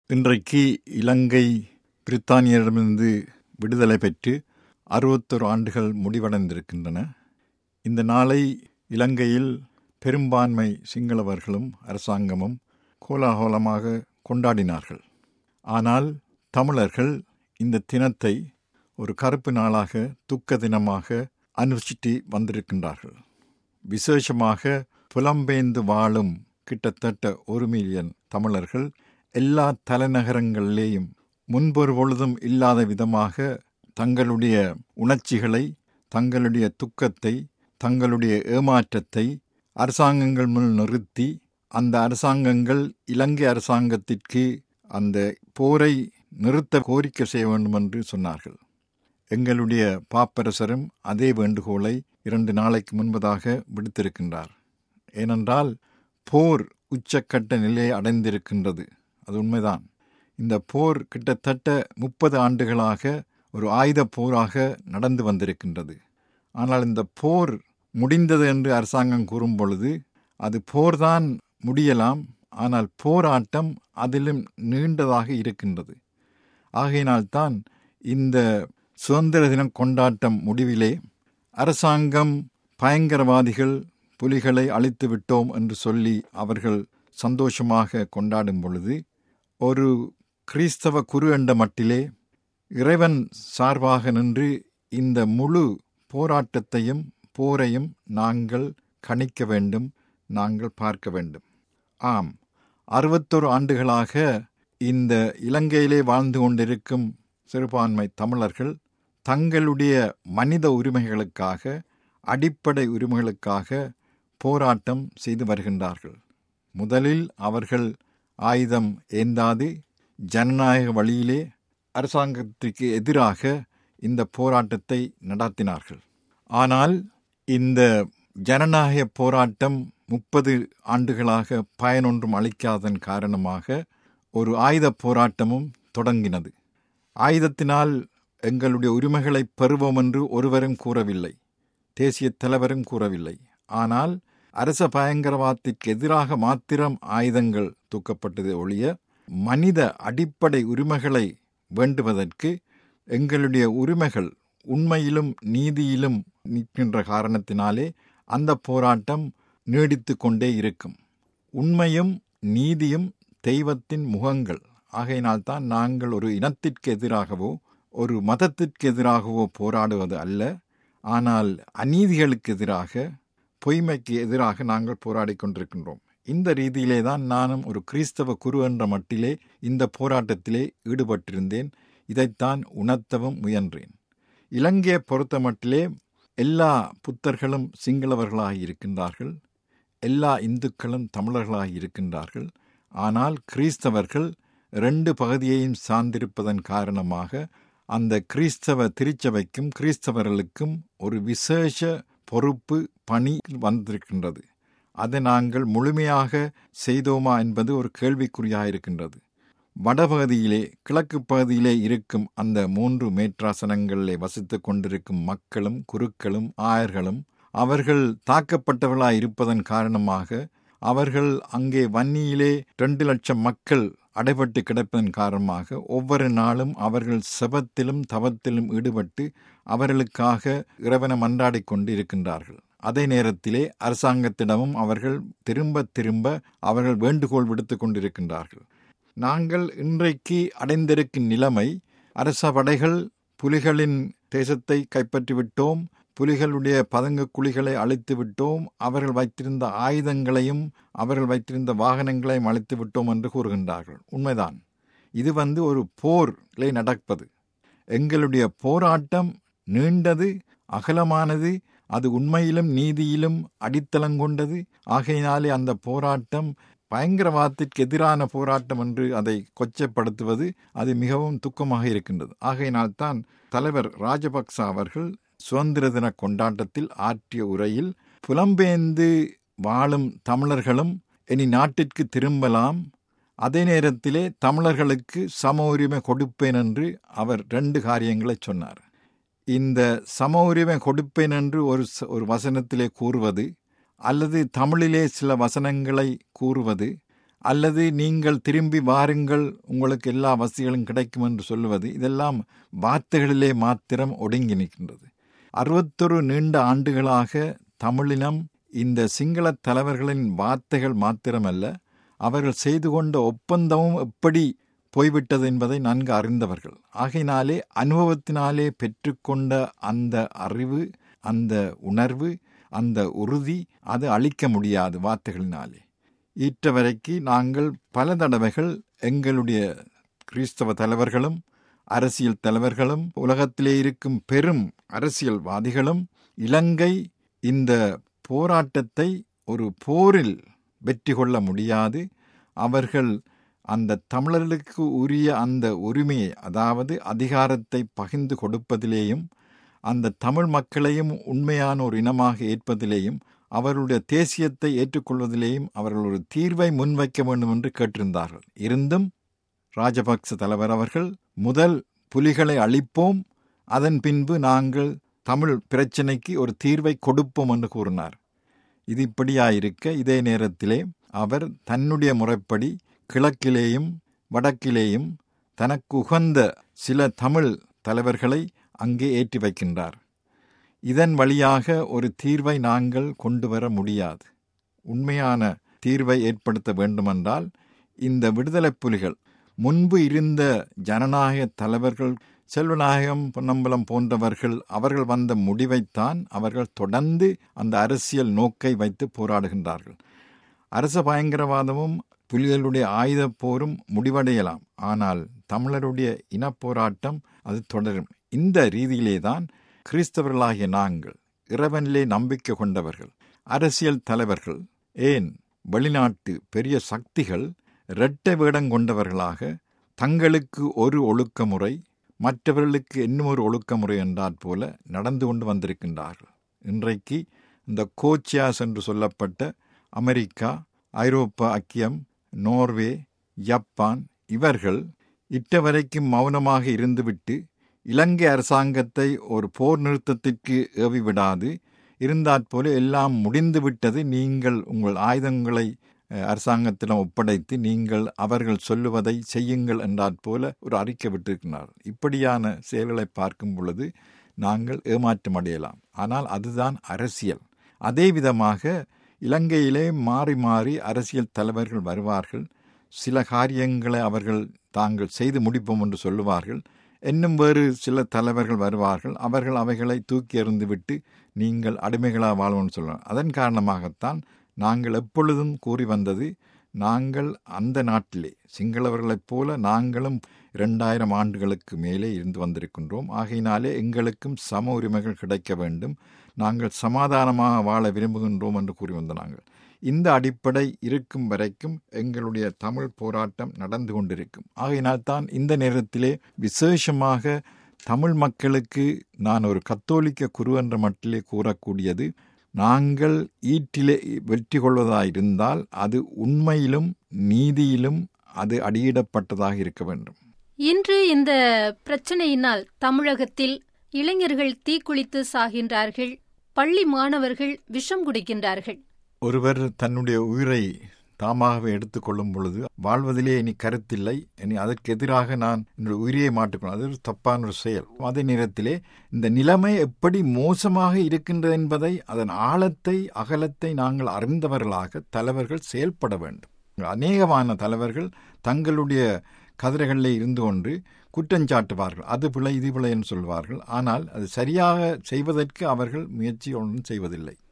இன்றைக்கு இலங்கை பிரித்தானியரிடமிருந்து விடுதலை பெற்று அறுபத்தொரு ஆண்டுகள் முடிவடைந்திருக்கின்றன இந்த நாளை இலங்கையில் பெரும்பான்மை சிங்களவர்களும் அரசாங்கமும் கோலாகலமாக கொண்டாடினார்கள் ஆனால் தமிழர்கள் இந்த தினத்தை ஒரு கருப்பு நாளாக துக்க தினமாக அனுஷ்டித்து வந்திருக்கின்றார்கள் விசேஷமாக புலம்பெயர்ந்து வாழும் கிட்டத்தட்ட ஒரு மில்லியன் தமிழர்கள் எல்லா தலைநகரங்களிலேயும் முன்பொரு பொழுதும் இல்லாத விதமாக தங்களுடைய உணர்ச்சிகளை தங்களுடைய துக்கத்தை தங்களுடைய ஏமாற்றத்தை அரசாங்கங்கள் முன் நிறுத்தி அந்த அரசாங்கங்கள் இலங்கை அரசாங்கத்திற்கு அந்த போரை நிறுத்த கோரிக்கை செய்ய வேண்டும் என்று சொன்னார்கள் எங்களுடைய பாப்பரசரும் அதே வேண்டுகோளை இரண்டு நாளைக்கு முன்பதாக விடுத்திருக்கின்றார் ஏனென்றால் போர் உச்சக்கட்ட நிலையை அடைந்திருக்கின்றது அது உண்மைதான் இந்த போர் கிட்டத்தட்ட முப்பது ஆண்டுகளாக ஒரு ஆயுத போராக நடந்து வந்திருக்கின்றது ஆனால் இந்த போர் முடிந்தது என்று அரசாங்கம் கூறும் பொழுது அது போர்தான் முடியலாம் ஆனால் போராட்டம் அதிலும் நீண்டதாக இருக்கின்றது ஆகையினால்தான் இந்த சுதந்திர தினம் கொண்டாட்டம் முடிவிலே அரசாங்கம் பயங்கரவாதிகள் புலிகளை அழித்து விட்டோம் என்று சொல்லி அவர்கள் சந்தோஷமாக கொண்டாடும் பொழுது ஒரு கிறிஸ்தவ குரு என்ற மட்டிலே இறைவன் சார்பாக நின்று இந்த முழு போராட்டத்தையும் போரையும் நாங்கள் கணிக்க வேண்டும் நாங்கள் பார்க்க வேண்டும் ஆம் அறுபத்தொரு ஆண்டுகளாக இந்த இலங்கையிலே வாழ்ந்து கொண்டிருக்கும் சிறுபான்மை தமிழர்கள் தங்களுடைய மனித உரிமைகளுக்காக அடிப்படை உரிமைகளுக்காக போராட்டம் செய்து வருகின்றார்கள் முதலில் அவர்கள் ஆயுதம் ஏந்தாது ஜனநாயக வழியிலே அரசாங்கத்திற்கு எதிராக இந்த போராட்டத்தை நடத்தினார்கள் ஆனால் இந்த ஜனநாயக போராட்டம் முப்பது ஆண்டுகளாக பயனொன்றும் அளிக்காதன் காரணமாக ஒரு ஆயுத போராட்டமும் தொடங்கினது ஆயுதத்தினால் எங்களுடைய உரிமைகளை பெறுவோம் என்று ஒருவரும் கூறவில்லை தேசிய தலைவரும் கூறவில்லை ஆனால் அரச பயங்கரவாதத்திற்கு எதிராக மாத்திரம் ஆயுதங்கள் தூக்கப்பட்டது ஒழிய மனித அடிப்படை உரிமைகளை வேண்டுவதற்கு எங்களுடைய உரிமைகள் உண்மையிலும் நீதியிலும் நிற்கின்ற காரணத்தினாலே அந்த போராட்டம் நீடித்து கொண்டே இருக்கும் உண்மையும் நீதியும் தெய்வத்தின் முகங்கள் ஆகையினால்தான் நாங்கள் ஒரு இனத்திற்கு எதிராகவோ ஒரு மதத்திற்கு எதிராகவோ போராடுவது அல்ல ஆனால் அநீதிகளுக்கு எதிராக பொய்மைக்கு எதிராக நாங்கள் போராடி கொண்டிருக்கின்றோம் இந்த ரீதியிலே தான் நானும் ஒரு கிறிஸ்தவ குரு என்ற மட்டிலே இந்த போராட்டத்திலே ஈடுபட்டிருந்தேன் இதைத்தான் உணர்த்தவும் முயன்றேன் இலங்கையை பொறுத்த மட்டிலே எல்லா புத்தர்களும் சிங்களவர்களாக இருக்கின்றார்கள் எல்லா இந்துக்களும் தமிழர்களாக இருக்கின்றார்கள் ஆனால் கிறிஸ்தவர்கள் ரெண்டு பகுதியையும் சார்ந்திருப்பதன் காரணமாக அந்த கிறிஸ்தவ திருச்சபைக்கும் கிறிஸ்தவர்களுக்கும் ஒரு விசேஷ பொறுப்பு பணி வந்திருக்கின்றது அதை நாங்கள் முழுமையாக செய்தோமா என்பது ஒரு கேள்விக்குறியாக இருக்கின்றது வடபகுதியிலே கிழக்கு பகுதியிலே இருக்கும் அந்த மூன்று மேற்றாசனங்களிலே வசித்து கொண்டிருக்கும் மக்களும் குருக்களும் ஆயர்களும் அவர்கள் தாக்கப்பட்டவர்களாய் இருப்பதன் காரணமாக அவர்கள் அங்கே வன்னியிலே ரெண்டு லட்சம் மக்கள் அடைபட்டு கிடப்பதன் காரணமாக ஒவ்வொரு நாளும் அவர்கள் செபத்திலும் தவத்திலும் ஈடுபட்டு அவர்களுக்காக இறைவனை மன்றாடி கொண்டு இருக்கின்றார்கள் அதே நேரத்திலே அரசாங்கத்திடமும் அவர்கள் திரும்ப திரும்ப அவர்கள் வேண்டுகோள் விடுத்து கொண்டிருக்கின்றார்கள் நாங்கள் இன்றைக்கு அடைந்திருக்கும் நிலைமை அரச படைகள் புலிகளின் தேசத்தை கைப்பற்றிவிட்டோம் புலிகளுடைய பதங்கு குழிகளை அழித்து விட்டோம் அவர்கள் வைத்திருந்த ஆயுதங்களையும் அவர்கள் வைத்திருந்த வாகனங்களையும் அழித்து விட்டோம் என்று கூறுகின்றார்கள் உண்மைதான் இது வந்து ஒரு போர்லை நடப்பது எங்களுடைய போராட்டம் நீண்டது அகலமானது அது உண்மையிலும் நீதியிலும் அடித்தளங்கொண்டது ஆகையினாலே அந்த போராட்டம் பயங்கரவாதத்திற்கு எதிரான போராட்டம் என்று அதை கொச்சைப்படுத்துவது அது மிகவும் துக்கமாக இருக்கின்றது ஆகையினால்தான் தலைவர் ராஜபக்ச அவர்கள் சுதந்திர தின கொண்டாட்டத்தில் ஆற்றிய உரையில் புலம்பெயர்ந்து வாழும் தமிழர்களும் இனி நாட்டிற்கு திரும்பலாம் அதே நேரத்திலே தமிழர்களுக்கு சம உரிமை கொடுப்பேன் என்று அவர் ரெண்டு காரியங்களை சொன்னார் இந்த சம உரிமை கொடுப்பேன் என்று ஒரு ஒரு வசனத்திலே கூறுவது அல்லது தமிழிலே சில வசனங்களை கூறுவது அல்லது நீங்கள் திரும்பி வாருங்கள் உங்களுக்கு எல்லா வசதிகளும் கிடைக்கும் என்று சொல்லுவது இதெல்லாம் வார்த்தைகளிலே மாத்திரம் ஒடுங்கி நிற்கின்றது அறுபத்தொரு நீண்ட ஆண்டுகளாக தமிழினம் இந்த சிங்கள தலைவர்களின் வார்த்தைகள் மாத்திரமல்ல அவர்கள் செய்து கொண்ட ஒப்பந்தமும் எப்படி போய்விட்டது என்பதை நன்கு அறிந்தவர்கள் ஆகையினாலே அனுபவத்தினாலே பெற்றுக்கொண்ட அந்த அறிவு அந்த உணர்வு அந்த உறுதி அது அழிக்க முடியாது வார்த்தைகளினாலே ஈற்ற வரைக்கு நாங்கள் பல தடவைகள் எங்களுடைய கிறிஸ்தவ தலைவர்களும் அரசியல் தலைவர்களும் உலகத்திலே இருக்கும் பெரும் அரசியல்வாதிகளும் இலங்கை இந்த போராட்டத்தை ஒரு போரில் வெற்றி கொள்ள முடியாது அவர்கள் அந்த தமிழர்களுக்கு உரிய அந்த உரிமையை அதாவது அதிகாரத்தை பகிர்ந்து கொடுப்பதிலேயும் அந்த தமிழ் மக்களையும் உண்மையான ஒரு இனமாக ஏற்பதிலேயும் அவர்களுடைய தேசியத்தை ஏற்றுக்கொள்வதிலேயும் அவர்கள் ஒரு தீர்வை முன்வைக்க வேண்டும் என்று கேட்டிருந்தார்கள் இருந்தும் ராஜபக்ச தலைவர் அவர்கள் முதல் புலிகளை அழிப்போம் அதன் பின்பு நாங்கள் தமிழ் பிரச்சினைக்கு ஒரு தீர்வை கொடுப்போம் என்று கூறினார் இது இப்படியாயிருக்க இதே நேரத்திலே அவர் தன்னுடைய முறைப்படி கிழக்கிலேயும் வடக்கிலேயும் தனக்கு உகந்த சில தமிழ் தலைவர்களை அங்கே ஏற்றி வைக்கின்றார் இதன் வழியாக ஒரு தீர்வை நாங்கள் கொண்டு வர முடியாது உண்மையான தீர்வை ஏற்படுத்த வேண்டுமென்றால் இந்த விடுதலை புலிகள் முன்பு இருந்த ஜனநாயக தலைவர்கள் செல்வநாயகம் பொன்னம்பலம் போன்றவர்கள் அவர்கள் வந்த முடிவைத்தான் அவர்கள் தொடர்ந்து அந்த அரசியல் நோக்கை வைத்து போராடுகின்றார்கள் அரச பயங்கரவாதமும் புலிகளுடைய ஆயுத போரும் முடிவடையலாம் ஆனால் தமிழருடைய இனப்போராட்டம் அது தொடரும் இந்த ரீதியிலே தான் கிறிஸ்தவர்களாகிய நாங்கள் இறைவனிலே நம்பிக்கை கொண்டவர்கள் அரசியல் தலைவர்கள் ஏன் வெளிநாட்டு பெரிய சக்திகள் இரட்டை வேடம் கொண்டவர்களாக தங்களுக்கு ஒரு ஒழுக்கமுறை மற்றவர்களுக்கு இன்னும் ஒரு ஒழுக்கமுறை என்றாற் போல நடந்து கொண்டு வந்திருக்கின்றார்கள் இன்றைக்கு இந்த கோச்சியாஸ் என்று சொல்லப்பட்ட அமெரிக்கா ஐரோப்பா ஐக்கியம் நோர்வே ஜப்பான் இவர்கள் இட்ட வரைக்கும் மௌனமாக இருந்துவிட்டு இலங்கை அரசாங்கத்தை ஒரு போர் நிறுத்தத்திற்கு ஏவிவிடாது இருந்தாற்போல எல்லாம் முடிந்துவிட்டது நீங்கள் உங்கள் ஆயுதங்களை அரசாங்கத்திடம் ஒப்படைத்து நீங்கள் அவர்கள் சொல்லுவதை செய்யுங்கள் என்றாற் போல ஒரு அறிக்கை விட்டிருக்கிறார் இப்படியான செயல்களை பார்க்கும் பொழுது நாங்கள் ஏமாற்றம் அடையலாம் ஆனால் அதுதான் அரசியல் அதே விதமாக இலங்கையிலே மாறி மாறி அரசியல் தலைவர்கள் வருவார்கள் சில காரியங்களை அவர்கள் தாங்கள் செய்து முடிப்போம் என்று சொல்லுவார்கள் இன்னும் வேறு சில தலைவர்கள் வருவார்கள் அவர்கள் அவைகளை தூக்கி எறிந்துவிட்டு நீங்கள் அடிமைகளாக வாழ்வோம்னு சொல்லுவாங்க அதன் காரணமாகத்தான் நாங்கள் எப்பொழுதும் கூறி வந்தது நாங்கள் அந்த நாட்டிலே சிங்களவர்களைப் போல நாங்களும் இரண்டாயிரம் ஆண்டுகளுக்கு மேலே இருந்து வந்திருக்கின்றோம் ஆகையினாலே எங்களுக்கும் சம உரிமைகள் கிடைக்க வேண்டும் நாங்கள் சமாதானமாக வாழ விரும்புகின்றோம் என்று கூறி வந்த நாங்கள் இந்த அடிப்படை இருக்கும் வரைக்கும் எங்களுடைய தமிழ் போராட்டம் நடந்து கொண்டிருக்கும் ஆகையினால் தான் இந்த நேரத்திலே விசேஷமாக தமிழ் மக்களுக்கு நான் ஒரு கத்தோலிக்க குரு என்ற மட்டிலே கூறக்கூடியது நாங்கள் ஈட்டிலே வெற்றி கொள்வதாயிருந்தால் அது உண்மையிலும் நீதியிலும் அது அடியிடப்பட்டதாக இருக்க வேண்டும் இன்று இந்த பிரச்சனையினால் தமிழகத்தில் இளைஞர்கள் தீக்குளித்து சாகின்றார்கள் பள்ளி மாணவர்கள் விஷம் குடிக்கின்றார்கள் ஒருவர் தன்னுடைய உயிரை தாமாகவே எடுத்துக்கொள்ளும் பொழுது வாழ்வதிலே இனி கருத்தில்லை இனி அதற்கு எதிராக நான் என்னுடைய உயிரியை மாட்டுக்கணும் அது ஒரு தப்பான ஒரு செயல் அதே நேரத்திலே இந்த நிலைமை எப்படி மோசமாக இருக்கின்றது என்பதை அதன் ஆழத்தை அகலத்தை நாங்கள் அறிந்தவர்களாக தலைவர்கள் செயல்பட வேண்டும் அநேகமான தலைவர்கள் தங்களுடைய கதிரைகளில் இருந்து கொண்டு குற்றஞ்சாட்டுவார்கள் அது பிழை இது பிழை என்று சொல்வார்கள் ஆனால் அது சரியாக செய்வதற்கு அவர்கள் முயற்சி ஒன்றும் செய்வதில்லை